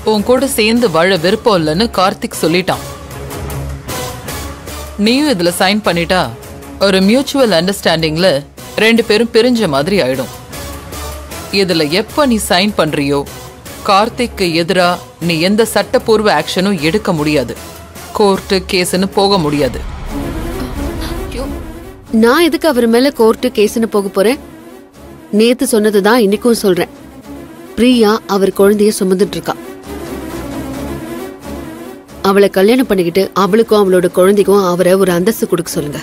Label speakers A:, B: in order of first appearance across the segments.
A: உன் கூட சேர்ந்து வாழ விருப்பம் இல்லைன்னு கார்த்திக் சொல்லிட்டான் நீயும் இதுல சைன் பண்ணிட்டா ஒரு மியூச்சுவல் அண்டர்ஸ்டாண்டிங்ல ரெண்டு பேரும் பிரிஞ்ச மாதிரி ஆயிடும் இதுல எப்ப நீ சைன் பண்றியோ கார்த்திக்கு எதிரா நீ எந்த சட்டப்பூர்வ ஆக்ஷனும் எடுக்க முடியாது கோர்ட்டு கேஸ்னு போக முடியாது
B: நான் எதுக்கு அவர் மேல கோர்ட்டு கேஸ்னு போக போறேன் நேத்து சொன்னதுதான் இன்னைக்கும் சொல்றேன் பிரியா அவர் குழந்தைய சுமந்துட்டு இருக்கா அவளை கல்யாணம் பண்ணிக்கிட்டு அவளுக்கும் அவளோட குழந்தைக்கும் அவரை ஒரு அந்தஸ்து கொடுக்க சொல்லுங்க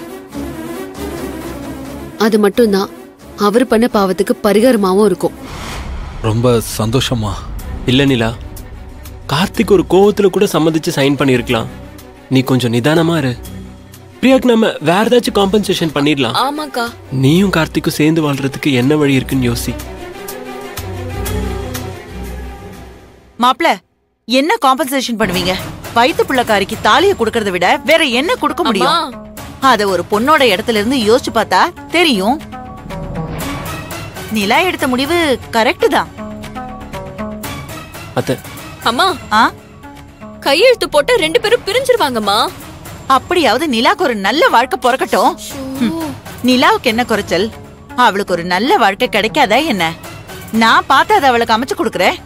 B: அது மட்டும்தான் அவர் பண்ண பாவத்துக்கு பரிகாரமாவும் இருக்கும்
C: ரொம்ப சந்தோஷமா
D: இல்ல நிலா கார்த்திக் ஒரு கோவத்துல கூட சம்மதிச்சு சைன் பண்ணியிருக்கலாம் நீ கொஞ்சம் நிதானமா இரு பிரியாக்கு நம்ம வேற ஏதாச்சும் காம்பன்சேஷன் பண்ணிடலாம்
E: ஆமாக்கா
D: நீயும் கார்த்திக்கும் சேர்ந்து வாழ்றதுக்கு என்ன வழி இருக்குன்னு யோசி
F: மாப்ள என்ன காம்பன்சேஷன் பண்ணுவீங்க வயித்து பிள்ளைக்காரிக்கு தாலிய கொடுக்கறத விட வேற என்ன கொடுக்க முடியும் அத ஒரு பொண்ணோட இடத்துல இருந்து யோசிச்சு பார்த்தா தெரியும் நிலா எடுத்த முடிவு கரெக்ட் தான்
D: அத்த
E: அம்மா
F: ஆ
E: கையெழுத்து போட்டா ரெண்டு பேரும் பிரிஞ்சிருவாங்கம்மா
F: அப்படியாவது நிலாக்கு ஒரு நல்ல வாழ்க்கை பிறக்கட்டும் ஹம். நிலாவுக்கு என்ன குறைச்சல் அவளுக்கு ஒரு நல்ல வாழ்க்கை கிடைக்காதா என்ன நான் பார்த்து அதை அவளுக்கு அமைச்சு கொடுக்கறேன்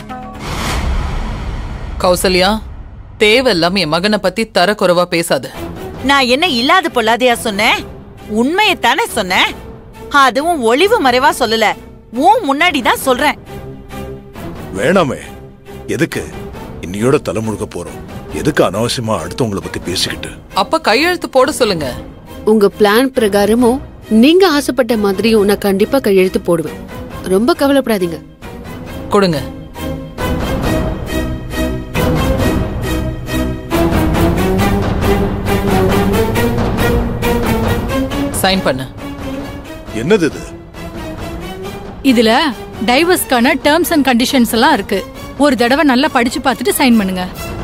A: கௌசல்யா தேவையில்லாம என் மகனை பத்தி தரக்குறைவா பேசாத
F: நான் என்ன இல்லாத பொல்லாதையா சொன்னேன் உண்மையைத்தானே சொன்னேன் அதுவும் ஒளிவு மறைவா சொல்லல உன் முன்னாடி தான் சொல்றேன்
G: வேணாமே எதுக்கு இன்னையோட தலை முழுக்க போறோம் எதுக்கு அனாவசியமா அடுத்தவங்கள பத்தி பேசிக்கிட்டு
A: அப்ப கையெழுத்து போட சொல்லுங்க
B: உங்க பிளான் பிரகாரமும் நீங்க ஆசைப்பட்ட மாதிரியும் நான் கண்டிப்பா கையெழுத்து போடுவேன் ரொம்ப கவலைப்படாதீங்க
A: கொடுங்க சைன் பண்ணு
G: என்னது இது
H: இதுல டைவர்ஸ்க்கான டேர்ம்ஸ் அண்ட் கண்டிஷன்ஸ் எல்லாம் இருக்கு ஒரு தடவை நல்லா படிச்சு பார்த்துட்டு சைன் பண்ணுங்க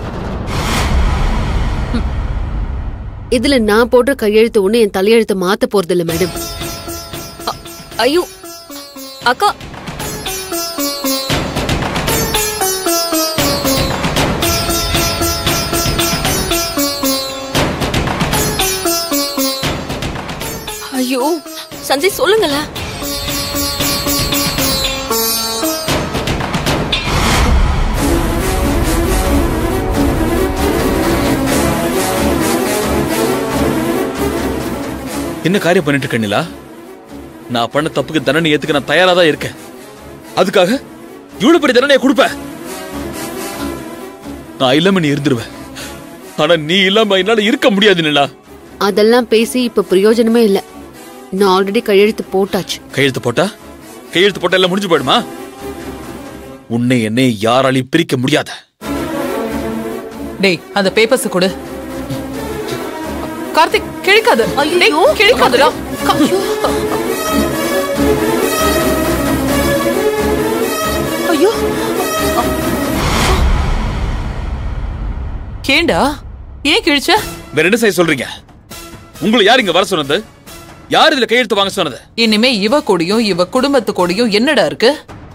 B: இதுல நான் போடுற கையெழுத்து ஒண்ணு என் தலையெழுத்து மாத்த போறது இல்ல மேடம்
E: ஐயோ அக்கா ஐயோ சஞ்சய் சொல்லுங்களேன்
I: என்ன காரியம் பண்ணிட்டு இருக்க நிலா நான் பண்ண தப்புக்கு தண்டனை ஏத்துக்க நான் தயாரா தான் இருக்கேன் அதுக்காக இவ்வளவு பெரிய தண்டனையை கொடுப்ப நான் இல்லாம நீ இருந்துருவேன் ஆனா நீ இல்லாம என்னால இருக்க முடியாது நிலா
B: அதெல்லாம் பேசி இப்ப பிரயோஜனமே இல்ல நான் ஆல்ரெடி கையெழுத்து போட்டாச்சு
I: கையெழுத்து போட்டா கையெழுத்து போட்டா எல்லாம் முடிஞ்சு போயிடுமா உன்னை என்னை யாராலையும் பிரிக்க முடியாத
A: டேய் அந்த பேப்பர்ஸ் கொடு கார்த்திக் கிழிக்காது டேய், கிழிக்காதுடா கா-
F: ஐயோ
A: ஏண்டா ஏன் கிழிச்ச
I: வேற என்ன செய்ய சொல்றீங்க உங்களை யார் இங்க வர சொன்னது யார் இதுல கையெழுத்து வாங்க சொன்னது
A: இனிமே இவ கூடயும் இவ குடும்பத்து கூடயும் என்னடா இருக்கு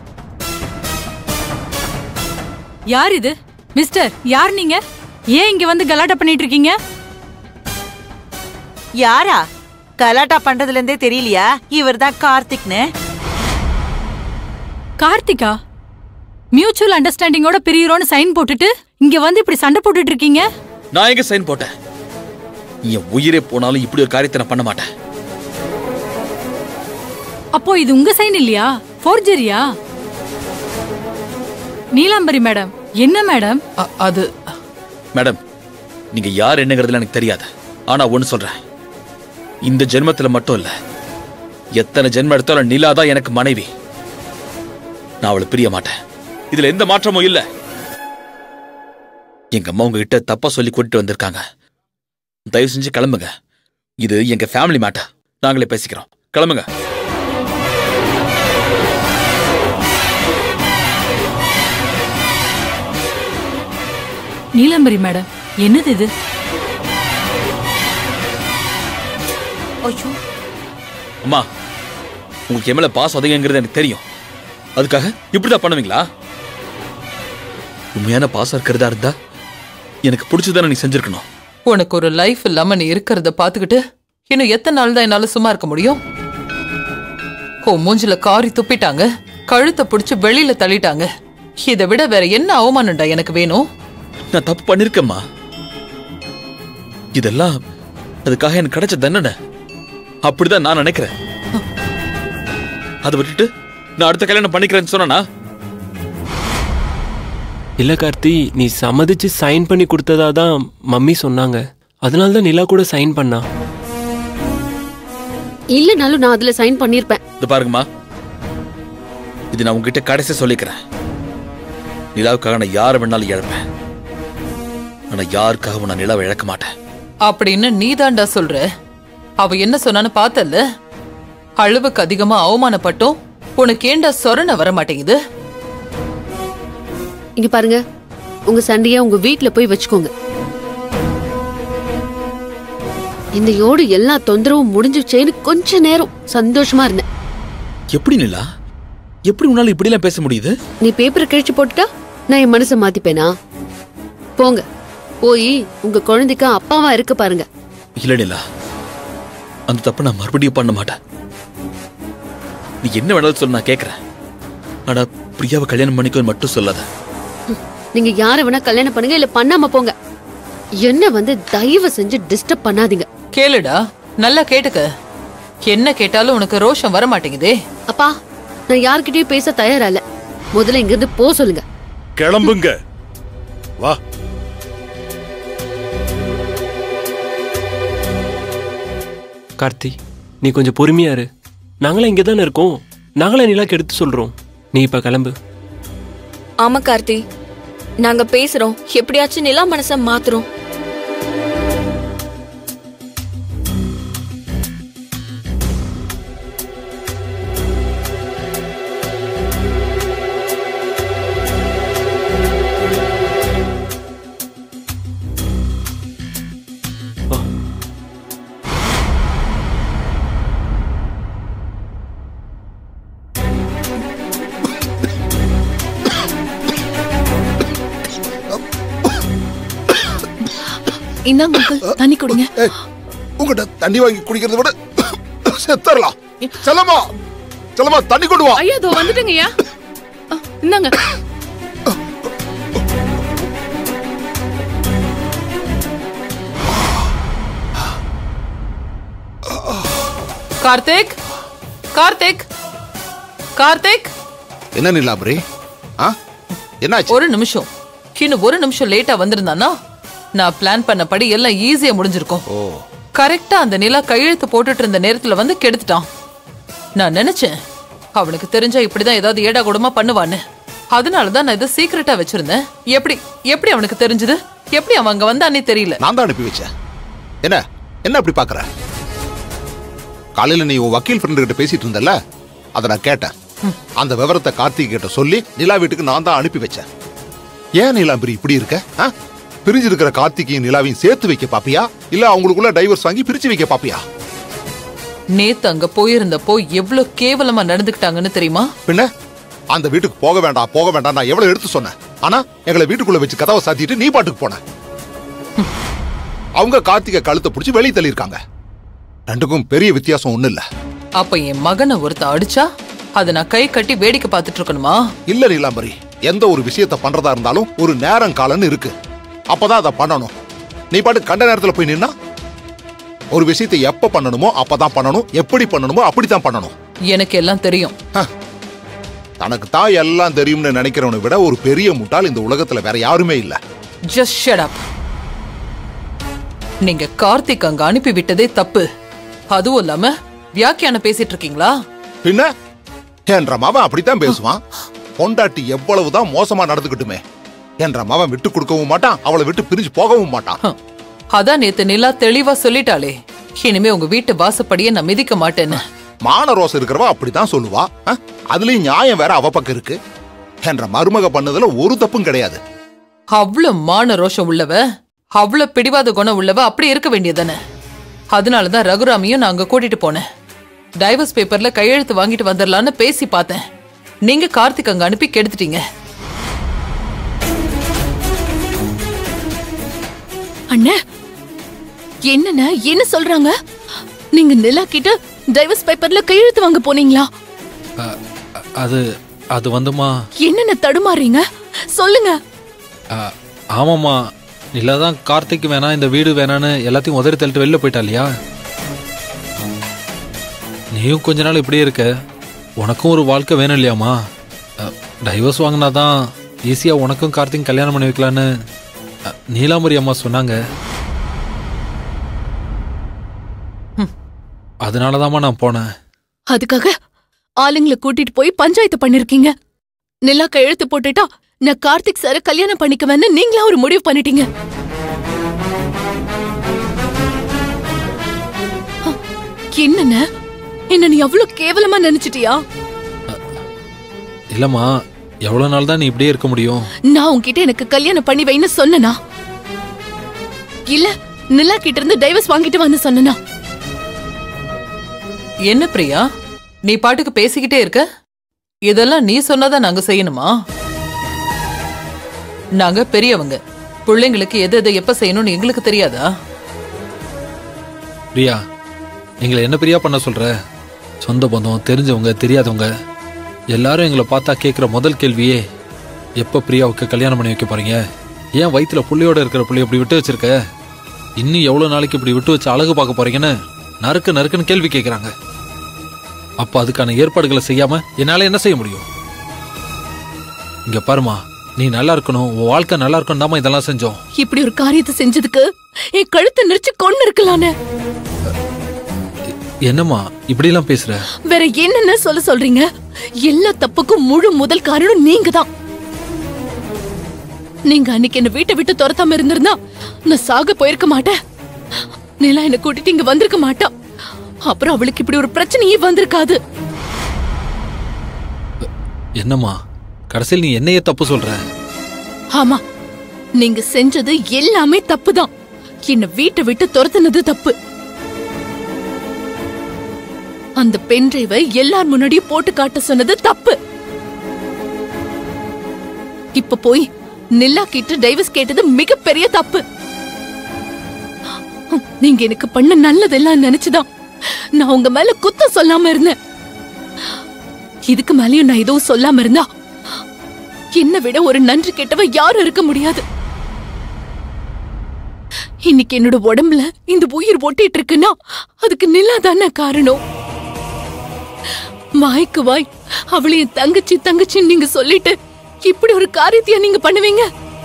H: யார் இது மிஸ்டர் யார் நீங்க ஏன் இங்க வந்து கலாட்டா பண்ணிட்டு இருக்கீங்க
F: யாரா கலாட்டா பண்றதுல இருந்தே தெரியலையா இவர்தான் கார்த்திக்னு
H: கார்த்திகா மியூச்சுவல் அண்டர்ஸ்டாண்டிங்கோட பிரியுறோன்னு சைன் போட்டுட்டு இங்க வந்து இப்படி சண்டை போட்டுட்டு இருக்கீங்க
I: நான் எங்க சைன் போட்டேன் என் உயிரே போனாலும் இப்படி ஒரு காரியத்தை நான் பண்ண மாட்டேன்
H: அப்போ இது உங்க சைன் இல்லையா ஃபோர்ஜரியா நீலாம்பரி மேடம் என்ன மேடம்
A: அ- அது
I: மேடம் நீங்க யார் என்னங்கிறதுல எனக்கு தெரியாது ஆனா ஒண்ணு சொல்றேன் இந்த ஜென்மத்துல மட்டும் இல்ல எத்தனை ஜென்மம் எடுத்தாலும் நிலா தான் எனக்கு மனைவி நான் அவளை பிரிய மாட்டேன் இதுல எந்த மாற்றமும் இல்ல எங்க அம்மா உங்ககிட்ட தப்பா சொல்லி கூட்டிட்டு வந்திருக்காங்க தயவு செஞ்சு கிளம்புங்க இது எங்க ஃபேமிலி மேட்டர் நாங்களே பேசிக்கிறோம் கிளம்புங்க
H: நீலாம்பரி மேடம் என்னது இது
F: ஐயோ
I: அம்மா உங்களுக்கு என் மேல பாஸ் அதிகங்கிறது எனக்கு தெரியும் அதுக்காக இப்படிதான் பண்ணுவீங்களா உண்மையான பாசம் இருக்கிறதா இருந்தா எனக்கு பிடிச்சதானே நீ செஞ்சிருக்கணும்
A: உனக்கு ஒரு லைஃப் இல்லாம நீ இருக்கிறத பாத்துக்கிட்டு இன்னும் எத்தனை நாள் தான் என்னால சும்மா இருக்க முடியும் உன் மூஞ்சில காரி துப்பிட்டாங்க கழுத்தை பிடிச்சு வெளியில தள்ளிட்டாங்க இதை விட வேற என்ன அவமானம்டா எனக்கு வேணும்
I: நான் தப்பு பண்ணிருக்கேம்மா இதெல்லாம் அதுக்காக எனக்கு கிடைச்ச தண்டனை அப்படிதான் நான் நினைக்கிறேன் அதை விட்டுட்டு நான் அடுத்த கல்யாணம் பண்ணிக்கிறேன்னு சொன்னா
D: இல்ல கார்த்தி நீ சம்மதிச்சு சைன் பண்ணி கொடுத்ததா தான் மம்மி சொன்னாங்க அதனால தான் நிலா கூட சைன் பண்ணா
B: இல்லனாலும் நான் அதுல சைன் பண்ணிருப்பேன்
I: இது பாருங்கம்மா இது நான் உங்ககிட்ட கடைசி சொல்லிக்கிறேன் நிலாவுக்காக நான் யாரை வேணாலும் இழப்பேன் ஆனா யாருக்காகவும் நான் நிலாவை இழக்க மாட்டேன்
A: அப்படின்னு நீதாண்டா சொல்ற அவ என்ன சொன்னான்னு பார்த்தல்ல அளவுக்கு அதிகமா அவமானப்பட்டும் உனக்கு ஏண்டா சொரண வர மாட்டேங்குது
B: இங்க பாருங்க உங்க சண்டைய உங்க வீட்ல போய் வச்சுக்கோங்க இன்னையோடு எல்லா தொந்தரவும் முடிஞ்சுச்சேன்னு கொஞ்ச நேரம் சந்தோஷமா இருந்தேன்
I: எப்படி நிலா எப்படி உன்னால இப்படிலாம் பேச முடியுது
B: நீ பேப்பரை கிழிச்சு போட்டுட்டா நான் என் மனசை மாத்திப்பேனா போங்க போய் உங்க குழந்தைக்கு அப்பாவா இருக்க பாருங்க
I: இல்ல நிலா அந்த தப்பை நான் மறுபடியும் பண்ண மாட்டேன் நீ என்ன வேணாலும் சொல்ல நான் கேட்கறேன் ஆனா பிரியாவை கல்யாணம் பண்ணிக்கோ மட்டும் சொல்லாத
B: நீங்க யார வேணா கல்யாணம் பண்ணுங்க இல்ல பண்ணாம போங்க என்ன வந்து தயவு செஞ்சு டிஸ்டர்ப் பண்ணாதீங்க
A: கேளுடா நல்லா கேட்டுக்க என்ன கேட்டாலும் உனக்கு ரோஷம் வர மாட்டேங்குதே
B: அப்பா நான் யார்கிட்டயும் பேச தயாரா இல்ல முதல்ல இங்க இருந்து போ சொல்லுங்க
G: கிளம்புங்க வா
D: கார்த்தி நீ கொஞ்சம் பொறுமையா இரு நாங்களே இங்கே தானே இருக்கோம் நாங்களே நிலாக்கு எடுத்து சொல்றோம் நீ இப்ப கிளம்பு
E: ஆமா கார்த்தி நாங்க பேசுறோம் எப்படியாச்சும் நிலா மனச மாத்துறோம்
J: இந்தாங்க அங்கிள் தண்ணி குடிங்க
K: ஏய், உங்ககிட்ட தண்ணி வாங்கி குடிக்கிறத விட செத்தரலாம் செல்லம்மா செல்லம்மா தண்ணி கொண்டு வா
J: ஐயா இதோ வந்துட்டேங்கய்யா அ, இந்தாங்க
A: கார்த்திக் கார்த்திக் கார்த்திக்
K: என்ன நிலாபரி ஆ என்னாச்சு
A: ஒரு நிமிஷம் இன்னும் ஒரு நிமிஷம் லேட்டா வந்திருந்தானா நான் பிளான் பண்ணபடி எல்லாம் ஈஸியா முடிஞ்சிருக்கும்
K: ஓ
A: கரெக்டா அந்த நிலா கையெழுத்து போட்டுட்டு இருந்த நேரத்துல வந்து கெடுத்துட்டான் நான் நினைச்சேன் அவனுக்கு தெரிஞ்சா இப்படிதான் ஏதாவது ஏடா கூடமா பண்ணுவான்னு அதனாலதான் நான் இதை சீக்கிரட்டா வச்சிருந்தேன் எப்படி எப்படி அவனுக்கு தெரிஞ்சது எப்படி அவன் அங்க வந்தானே தெரியல
K: நான் தான் அனுப்பி வச்சேன் என்ன என்ன அப்படி பாக்குற காலையில நீ உன் வக்கீல் ஃப்ரெண்டு கிட்ட பேசிட்டு இருந்தல்ல அதை நான் கேட்டேன் அந்த விவரத்தை கார்த்திக் கிட்ட சொல்லி நிலா வீட்டுக்கு நான் தான் அனுப்பி வச்சேன் ஏன் நிலாம்பரி இப்படி இருக்க ஆ? பிரிஞ்சிருக்கிற கார்த்திகையும் நிலாவையும் சேர்த்து வைக்க பாப்பியா இல்ல அவங்களுக்குள்ள டைவர்ஸ் வாங்கி பிரிச்சு வைக்க பாப்பியா
A: நேத்து அங்க போயிருந்தப்போ எவ்வளவு கேவலமா நடந்துக்கிட்டாங்கன்னு தெரியுமா
K: பின்ன அந்த வீட்டுக்கு போக வேண்டாம் போக வேண்டாம் நான் எவ்வளவு எடுத்து சொன்னேன் ஆனா எங்களை வீட்டுக்குள்ள வச்சு கதவை சாத்திட்டு நீ பாட்டுக்கு போன அவங்க கார்த்திகை கழுத்தை பிடிச்சி வெளியே தள்ளியிருக்காங்க ரெண்டுக்கும் பெரிய வித்தியாசம் ஒண்ணு இல்ல
A: அப்ப என் மகனை ஒருத்த அடிச்சா அதை நான் கை கட்டி வேடிக்கை பார்த்துட்டு இருக்கணுமா
K: இல்ல நீலாம்பரி எந்த ஒரு விஷயத்த பண்றதா இருந்தாலும் ஒரு நேரம் காலம்னு இருக்கு அப்பதான் அதை பண்ணணும் நீ பாட்டு கண்ட நேரத்துல போய் நின்னா ஒரு விஷயத்தை எப்ப பண்ணணுமோ அப்பதான் பண்ணணும் எப்படி பண்ணணுமோ அப்படித்தான் பண்ணணும்
A: எனக்கு எல்லாம் தெரியும்
K: தனக்கு தான் எல்லாம் தெரியும்னு நினைக்கிறவனை விட ஒரு பெரிய முட்டாள் இந்த உலகத்துல வேற யாருமே இல்ல
A: ஜஸ்ட் ஷட் அப் நீங்க கார்த்திக் அங்க அனுப்பி விட்டதே தப்பு அதுவும் இல்லாம வியாக்கியானம் பேசிட்டு இருக்கீங்களா
K: பின்ன என்ற மவன் அப்படித்தான் பேசுவான் பொண்டாட்டி எவ்வளவுதான் மோசமா நடந்துக்கிட்டுமே என்ற மவன் விட்டு கொடுக்கவும் மாட்டான் அவளை விட்டு பிரிஞ்சு போகவும் மாட்டான்
A: ஹம். அதான் நேத்து நிலா தெளிவா சொல்லிட்டாளே இனிமே உங்க வீட்டு வாசப்படியே நான் மிதிக்க மாட்டேன்னு
K: மான ரோசம் இருக்கிறவ அப்படித்தான் சொல்லுவா அஹ், அதுலயும் நியாயம் வேற அவ பக்கம் இருக்கு என்ற மருமக பண்ணதுல ஒரு தப்பும் கிடையாது
A: அவ்வளவு மான ரோஷம் உள்ளவ அவ்வளவு பிடிவாத குணம் உள்ளவ அப்படி இருக்க வேண்டியதானே அதனாலதான் ரகுராமியும் நான் அங்க கூட்டிட்டு போனேன் டைவர்ஸ் பேப்பர்ல கையெழுத்து வாங்கிட்டு வந்துடலான்னு பேசி பார்த்தேன் நீங்க கார்த்திக் அங்க அனுப்பி கெடுத்துட்டீங்க
J: அண்ணே என்னண்ணே என்ன சொல்றாங்க நீங்க நிலா கிட்ட டைவர்ஸ் பேப்பர்ல கையெழுத்து வாங்க போனீங்களா
C: அ- அது அது வந்துமா
J: என்னென்ன தடுமாறீங்க சொல்லுங்க
C: அ, ஆமாம்மா நிலா தான் கார்த்திக் வேணாம் இந்த வீடு வேணான்னு எல்லாத்தையும் உதறி தள்ளிட்டு வெளில போயிட்டா இல்லையா நீயும் கொஞ்ச நாள் இப்படியே இருக்க உனக்கும் ஒரு வாழ்க்கை வேணும் இல்லையாம்மா டைவர்ஸ் வாங்கினா தான் ஈஸியாக உனக்கும் கார்த்திக் கல்யாணம் பண்ணி வைக்கலான்னு அ, நீலாம்பரி அம்மா சொன்னாங்க அதனால தாம்மா நான் போனேன்
J: அதுக்காக ஆளுங்களை கூட்டிட்டு போய் பஞ்சாயத்து பண்ணிருக்கீங்க நிலா கையெழுத்து போட்டுட்டா நான் கார்த்திக் சார கல்யாணம் பண்ணிக்குவேன்னு நீங்களா ஒரு முடிவு பண்ணிட்டீங்க ஹ, என்னண்ணே என்ன நீ அவ்வளவு கேவலமா நினைச்சிட்டியா
C: இல்லைம்மா எவ்வளோ நாள் தான் நீ இப்படியே இருக்க முடியும்
J: நான் உன்கிட்ட எனக்கு கல்யாணம் பண்ணி வைன்னு சொன்னனா இல்ல நிலா கிட்ட இருந்து டைவர்ஸ் வாங்கிட்டு வந்து சொன்னனா
A: என்ன பிரியா நீ பாட்டுக்கு பேசிக்கிட்டே இருக்க இதெல்லாம் நீ சொன்னாதான் நாங்க செய்யணுமா நாங்க பெரியவங்க பிள்ளைங்களுக்கு எது எதை எப்ப செய்யணும்னு எங்களுக்கு தெரியாதா
C: பிரியா எங்களை என்ன பிரியா பண்ண சொல்ற சொந்த பந்தம் தெரிஞ்சவங்க தெரியாதவங்க எல்லாரும் எங்களை பார்த்தா கேட்குற முதல் கேள்வியே எப்போ பிரியாவுக்கு கல்யாணம் பண்ணி வைக்க போறீங்க ஏன் வயித்துல புள்ளையோட இருக்கிற புள்ளைய இப்படி விட்டு வச்சிருக்க இன்னும் எவ்வளோ நாளைக்கு இப்படி விட்டு வச்சு அழகு பார்க்க போறீங்கன்னு நறுக்கு நறுக்குன்னு கேள்வி கேட்குறாங்க அப்போ அதுக்கான ஏற்பாடுகளை செய்யாம என்னால் என்ன செய்ய முடியும் இங்க பாருமா நீ நல்லா இருக்கணும் உன் வாழ்க்கை நல்லா இருக்கணும் தாம்மா இதெல்லாம் செஞ்சோம்
J: இப்படி ஒரு காரியத்தை செஞ்சதுக்கு என் கழுத்தை நெரிச்சு கொண்டு இருக்கலானே
C: என்னம்மா இப்படிலாம் பேசுற
J: வேற என்னென்ன சொல்ல சொல்றீங்க எல்லா தப்புக்கும் முழு முதல் காரணம் நீங்க தான் நீங்க அன்னைக்கு என்ன வீட்டை விட்டு துரத்தாம இருந்திருந்தா நான் சாக போயிருக்க மாட்டேன் நிலா என்ன கூட்டிட்டு இங்க வந்திருக்க மாட்டா அப்புறம் அவளுக்கு இப்படி ஒரு பிரச்சனையே வந்திருக்காது
C: என்னம்மா கடைசியில் நீ என்னையே தப்பு சொல்ற
J: ஆமா நீங்க செஞ்சது எல்லாமே தப்புதான் என்ன வீட்டை விட்டு துரத்துனது தப்பு அந்த பென் டிரைவை எல்லார் முன்னாடியும் போட்டு காட்ட சொன்னது தப்பு இப்ப போய் நில்லா கிட்ட டைவர்ஸ் கேட்டது மிகப்பெரிய தப்பு நீங்க எனக்கு பண்ண நல்லதெல்லாம் நினைச்சுதான் நான் உங்க மேல குத்தம் சொல்லாம இருந்தேன் இதுக்கு மேலயும் நான் எதுவும் சொல்லாம இருந்தா என்னை விட ஒரு நன்றி கெட்டவ யாரும் இருக்க முடியாது இன்னைக்கு என்னோட உடம்புல இந்த உயிர் ஒட்டிட்டு இருக்குன்னா அதுக்கு நிலா தானே காரணம் வாய்க்கு வாய் அவளை என் தங்கச்சி தங்கச்சின்னு நீங்க சொல்லிட்டு இப்படி ஒரு காரியத்தையா நீங்க பண்ணுவீங்க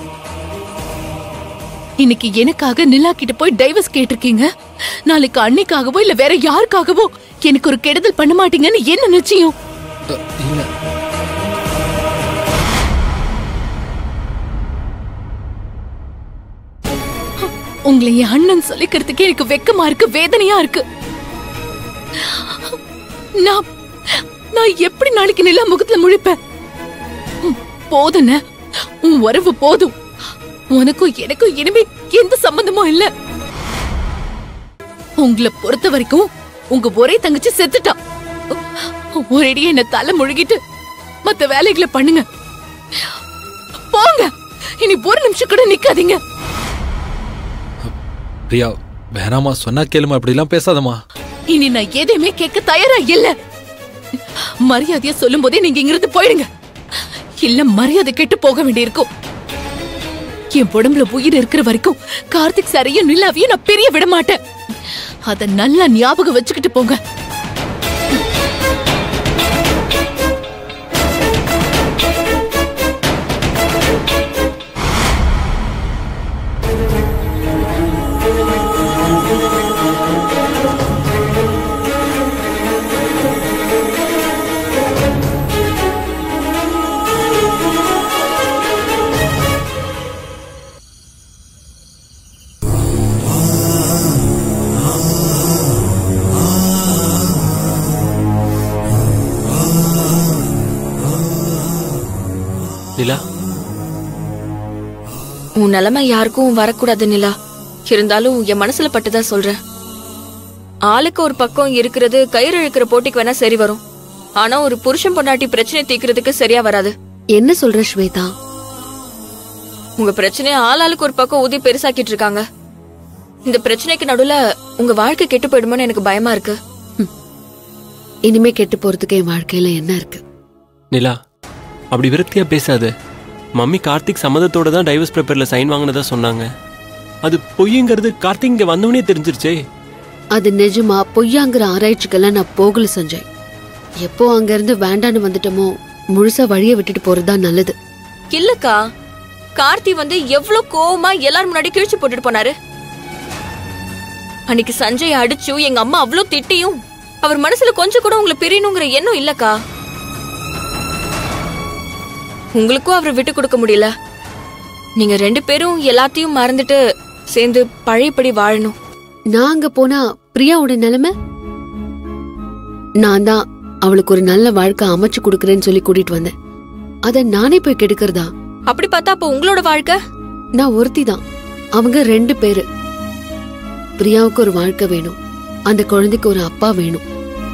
J: இன்னைக்கு எனக்காக நிலா கிட்ட போய் டைவர்ஸ் கேட்டிருக்கீங்க நாளைக்கு அன்னைக்காகவோ இல்ல வேற யாருக்காகவோ எனக்கு ஒரு கெடுதல் பண்ண மாட்டீங்கன்னு என்ன நிச்சயம்
C: இல்ல
J: உங்களை என் அண்ணன் சொல்லிக்கிறதுக்கே எனக்கு வெக்கமா இருக்கு வேதனையா இருக்கு நான் நான் எப்படி நாளைக்கு நிலா முகத்துல முழிப்பேன் ம், போதுண்ணே உன் உறவு போதும் உனக்கும் எனக்கும் இனிமே எந்த சம்பந்தமும் இல்ல உங்களை பொறுத்த வரைக்கும் உங்க ஒரே தங்கச்சி செத்துட்டா ஒரேடியே என்ன தலை முழுகிட்டு மத்த வேலைகளை பண்ணுங்க போங்க இனி ஒரு நிமிஷம் கூட நிக்காதீங்க
C: பிரியா வேணாமா சொன்னா கேளுமா இப்படிலாம் பேசாதம்மா
J: இனி நான் எதையுமே கேட்க தயாரா இல்ல மரியாதையா சொல்லும் போதே நீங்க இங்கிருந்து போயிடுங்க இல்ல மரியாதை கெட்டு போக வேண்டியிருக்கும் என் உடம்புல உயிர் இருக்கிற வரைக்கும் கார்த்திக் சாரையும் நிலாவையும் நான் பெரிய விட மாட்டேன் அத நல்லா ஞாபகம் வச்சுக்கிட்டு போங்க
D: நிலா
E: உன் நிலைமை யாருக்கும் வரக்கூடாது நிலா இருந்தாலும் என் மனசுல பட்டுதான் சொல்றேன் ஆளுக்கு ஒரு பக்கம் இருக்கிறது கயிறு இழுக்கிற போட்டிக்கு வேணா சரி வரும் ஆனா ஒரு புருஷன் பொண்டாட்டி பிரச்சனை தீக்கிறதுக்கு சரியா வராது
B: என்ன சொல்ற ஸ்வேதா
E: உங்க பிரச்சனைய ஆளாளுக்கு ஒரு பக்கம் ஊதி பெருசாக்கிட்டு இருக்காங்க இந்த பிரச்சனைக்கு நடுவுல உங்க வாழ்க்கை கெட்டு போயிடுமோன்னு எனக்கு பயமா இருக்கு
B: இனிமே கெட்டு போறதுக்கு என் வாழ்க்கையில என்ன இருக்கு
D: நிலா அப்படி விரக்தியா பேசாத மம்மி கார்த்திக் சம்மதத்தோட தான் டைவர்ஸ் பேப்பர்ல சைன் வாங்கினதா சொன்னாங்க அது பொய்யுங்கிறது கார்த்திக் இங்க வந்தவனே தெரிஞ்சிருச்சே
B: அது நிஜமா பொய்யாங்கிற ஆராய்ச்சிக்கெல்லாம் நான் போகல சஞ்சய் எப்போ அங்க இருந்து வேண்டான்னு வந்துட்டோமோ முழுசா வழிய விட்டுட்டு போறதுதான் நல்லது
E: இல்லக்கா கார்த்தி வந்து எவ்வளவு கோவமா எல்லாரும் முன்னாடி கிழிச்சு போட்டுட்டு போனாரு அன்னைக்கு சஞ்சய் அடிச்சும் எங்க அம்மா அவ்வளவு திட்டியும் அவர் மனசுல கொஞ்சம் கூட உங்களை பிரியணுங்கிற எண்ணம் இல்லக்கா உங்களுக்கும் அவரை விட்டு கொடுக்க முடியல நீங்க ரெண்டு பேரும் எல்லாத்தையும் மறந்துட்டு சேர்ந்து பழையபடி வாழணும்
B: நான் அங்க போனா பிரியாவோட நிலைமை நான் தான் அவளுக்கு ஒரு நல்ல வாழ்க்கை அமைச்சு கொடுக்கறேன்னு சொல்லி கூட்டிட்டு வந்தேன் அத நானே போய் கெடுக்கிறதா
E: அப்படி பார்த்தா அப்ப உங்களோட வாழ்க்கை
B: நான் ஒருத்தி தான் அவங்க ரெண்டு பேரு பிரியாவுக்கு ஒரு வாழ்க்கை வேணும் அந்த குழந்தைக்கு ஒரு அப்பா வேணும்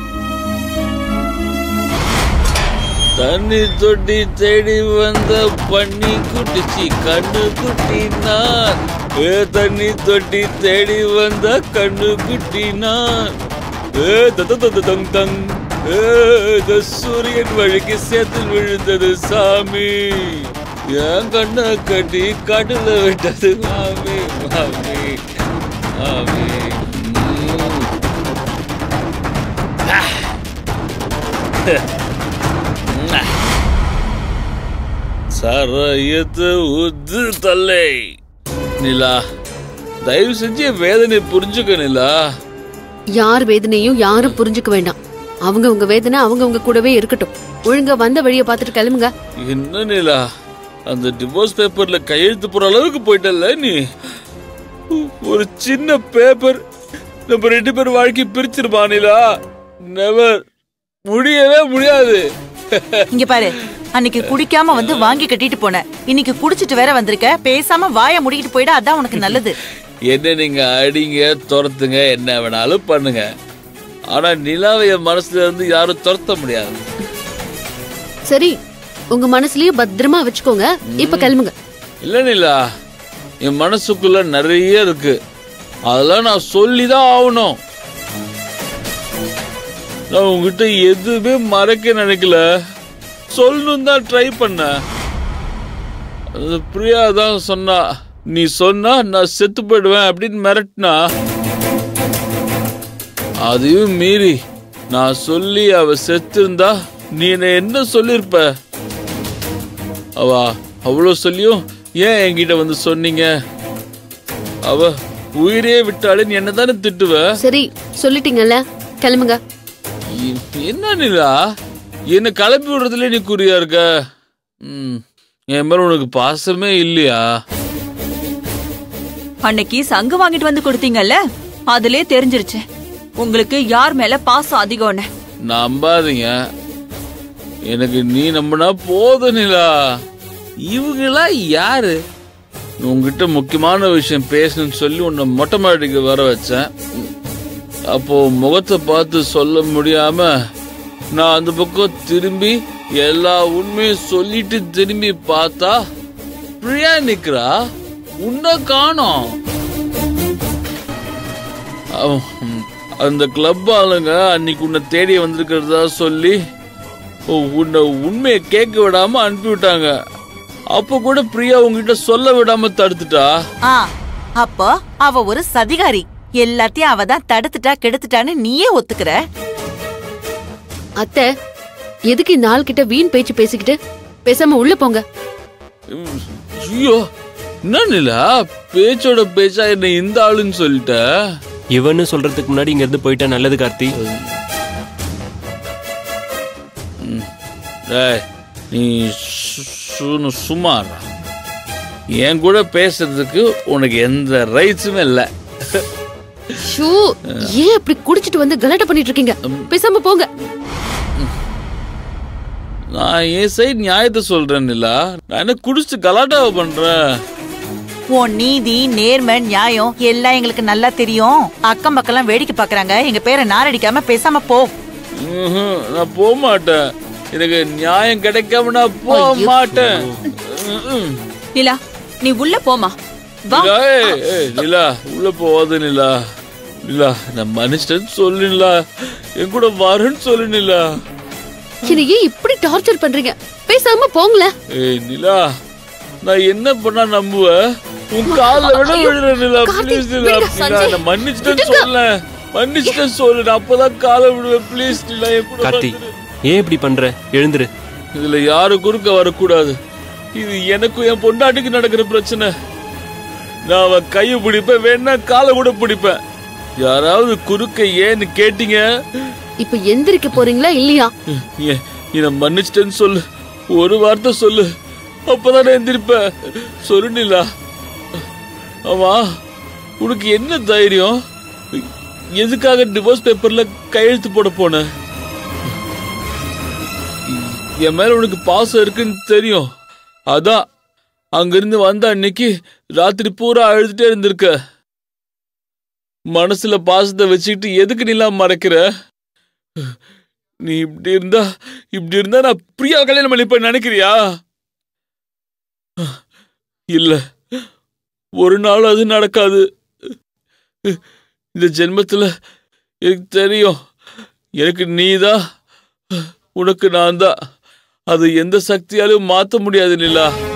I: தண்ணி தொட்டி தேடி வந்த பண்ணி குட்டிச்சி கண்ணு குட்டி நான் ஏ தண்ணி தொட்டி தேடி வந்த கண்ணு குட்டி நான் ஏ தத தத தங் தங் ஏ இந்த சூரியன் வழிக்கு சேத்தில் விழுந்தது சாமி என் கண்ணை கட்டி காட்டுல விட்டது மாமி மாமி மாமி ம். சரையத்து உத்து தல்லை நிலா தயவு செஞ்சு என் வேதனை புரிஞ்சுக்க நிலா
B: யார் வேதனையும் யாரும் புரிஞ்சுக்க வேண்டாம் அவங்க உங்க வேதனை அவங்க உங்க கூடவே இருக்கட்டும் ஒழுங்கா வந்த வழிய பார்த்துட்டு கிளம்புங்க
I: என்ன நிலா அந்த டிவோர்ஸ் பேப்பர்ல கையெழுத்து போற அளவுக்கு போயிட்டல்ல நீ ஒரு சின்ன பேப்பர் நம்ம ரெண்டு பேர் வாழ்க்கை பிரிச்சிருமா நிலா நெவர் முடியவே முடியாது
F: இங்க பாரு அன்னைக்கு குடிக்காம வந்து வாங்கி கட்டிட்டு போன இன்னைக்கு குடிச்சிட்டு வேற வந்திருக்க பேசாம வாய முடிக்கிட்டு போயிட அதான் உனக்கு நல்லது
I: என்ன நீங்க அடிங்க துரத்துங்க என்ன வேணாலும் பண்ணுங்க ஆனா நிலாவை என் மனசுல இருந்து யாரும் துரத்த முடியாது
B: சரி உங்க மனசுலயே பத்திரமா வச்சுக்கோங்க இப்ப கிளம்புங்க
I: இல்ல நிலா என் மனசுக்குள்ள நிறைய இருக்கு அதெல்லாம் நான் சொல்லிதான் ஆகணும் நான் உங்ககிட்ட எதுவுமே மறைக்க நினைக்கல சொல்லணும் தான் ட்ரை பண்ணேன் அது பிரியா தான் சொன்னா நீ சொன்னா நான் செத்து போயிடுவேன் அப்படின்னு மிரட்டினா அதையும் மீறி நான் சொல்லி அவ செத்திருந்தா நீ என்ன என்ன சொல்லிருப்ப அவ அவ்வளோ சொல்லியும் ஏன் என்கிட்ட வந்து சொன்னீங்க அவ உயிரே விட்டாலே நீ என்ன தானே திட்டுவ
B: சரி சொல்லிட்டீங்கல்ல கிளம்புங்க
I: இ- என்ன நிலா என்ன கிளப்பி விடுறதுல நீ குறியா இருக்க ம், என் மேல உனக்கு பாசமே இல்லையா
F: அன்னைக்கு சங்கு வாங்கிட்டு வந்து கொடுத்தீங்கல்ல அதுலயே தெரிஞ்சிருச்சு உங்களுக்கு யார் மேல பாசம் அதிகம்னு
I: நம்பாதீங்க எனக்கு நீ நம்பினா போதும் நிலா இவங்கெல்லாம் யாரு உங்ககிட்ட முக்கியமான விஷயம் பேசணும்னு சொல்லி உன்னை மொட்டை மாடிக்கு வர வச்சேன் அப்போ முகத்தை பார்த்து சொல்ல முடியாம நான் அந்த பக்கம் திரும்பி எல்லா உண்மையும் சொல்லிட்டு திரும்பி பார்த்தா பிரியா நிக்கிறா உன்னை காணோம் அவன் அந்த கிளப் ஆளுங்க அன்னைக்கு உன்னை தேடி வந்திருக்கிறதா சொல்லி உ- உன்னை உண்மையை கேட்க விடாம அனுப்பி விட்டாங்க அப்ப கூட பிரியா உங்ககிட்ட சொல்ல விடாம தடுத்துட்டா
F: ஆ அப்போ அவ ஒரு சதிகாரி எல்லாத்தையும் அவ தான் தடுத்துட்டா கெடுத்துட்டான்னு நீயே ஒத்துக்கிற
B: அத்தை எதுக்கு இந்த ஆள் கிட்ட வீண் பேச்சு பேசிக்கிட்டு பேசாம உள்ள போங்க
I: உம், ஐயோ என்ன நிலா பேச்சோட பேச்சா என்ன இந்த ஆளுன்னு சொல்லிட்ட
D: இவன்னு சொல்றதுக்கு முன்னாடி இங்க இருந்து போயிட்டா நல்லது கார்த்தி
I: டேய், நீ சு- சு- சும்மா இருடா. என் கூட பேசுறதுக்கு உனக்கு எந்த ரைட்ஸுமே இல்லை
B: ஷூ ஏன் அப்படி குடிச்சிட்டு வந்து கலாட்டா பண்ணிட்டு இருக்கீங்க பேசாம போங்க
I: நான் என் சைடு நியாயத்தை சொல்றேன் நிலா நான் என்ன குடிச்சு கலாட்டாவை பண்றேன்
F: உன் நீதி நேர்மை நியாயம் எல்லாம் எங்களுக்கு நல்லா தெரியும் அக்கம் பக்கம்லாம் வேடிக்கை பாக்குறாங்க எங்க பேரை நாரடிக்காம பேசாம போ
I: ம்ஹும், நான் போக மாட்டேன் எனக்கு நியாயம் கிடைக்காம நான் போக மாட்டேன் ம்ம்.
L: நிலா நீ உள்ள போமா
E: வா
I: நிலா, ஏய், ஏய், நிலா உள்ள போவாத நிலா நிலா நான் மனுஷன் சொல்லு நிலா என் கூட வரேன்னு சொல்லு நிலா
B: என்னை ஏன் இப்படி டார்ச்சர் பண்றீங்க பேசாம போங்களேன்
I: ஏய் நிலா நான் என்ன பண்ணா நம்புவ உன் கால்ல விட விடுற நிலா ப்ளீஸ் நிலா நிலா நான் மன்னிச்சிட்டேன்னு சொல்ல மன்னிச்சிட்டேன்னு சொல்லு நான் அப்பதான் காலை விடுவேன் ப்ளீஸ் நிலா என் கூட
D: கார்த்தி
I: வந்துரு.
D: ஏன் இப்படி பண்ற எழுந்துரு
I: இதுல யாரு குறுக்க வரக்கூடாது இது எனக்கும் என் பொண்டாட்டிக்கு நடக்கிற பிரச்சனை நான் அவன் கையை பிடிப்பேன் வேணா காலை கூட பிடிப்பேன் யாராவது குறுக்க ஏன்னு கேட்டீங்க
B: இப்ப எந்திரிக்க போறீங்களா இல்லையா
I: ஏன் நீ நான் மன்னிச்சிட்டேன்னு சொல்லு ஒரு வார்த்தை சொல்லு அப்பதான் நான் எந்திரிப்பேன் சொல்லு நிலா ஆமா உனக்கு என்ன தைரியம் எதுக்காக டிவோர்ஸ் பேப்பர்ல கையெழுத்து போட போன என் மேல உனக்கு பாசம் இருக்குன்னு தெரியும் அதான் அங்கிருந்து வந்த அன்னைக்கு ராத்திரி பூரா அழுதுட்டே இருந்திருக்க மனசுல பாசத்தை வச்சுக்கிட்டு எதுக்கு நீலாம் மறைக்கிற நீ இப்படி இருந்தா இப்படி இருந்தா நான் பிரியா கல்யாணம் பண்ணிப்பேன் நினைக்கிறியா இல்ல ஒரு நாள் அது நடக்காது இந்த ஜென்மத்துல எனக்கு தெரியும் எனக்கு நீதான் உனக்கு நான் தான் அது எந்த சக்தியாலும் மாத்த முடியாது நிலா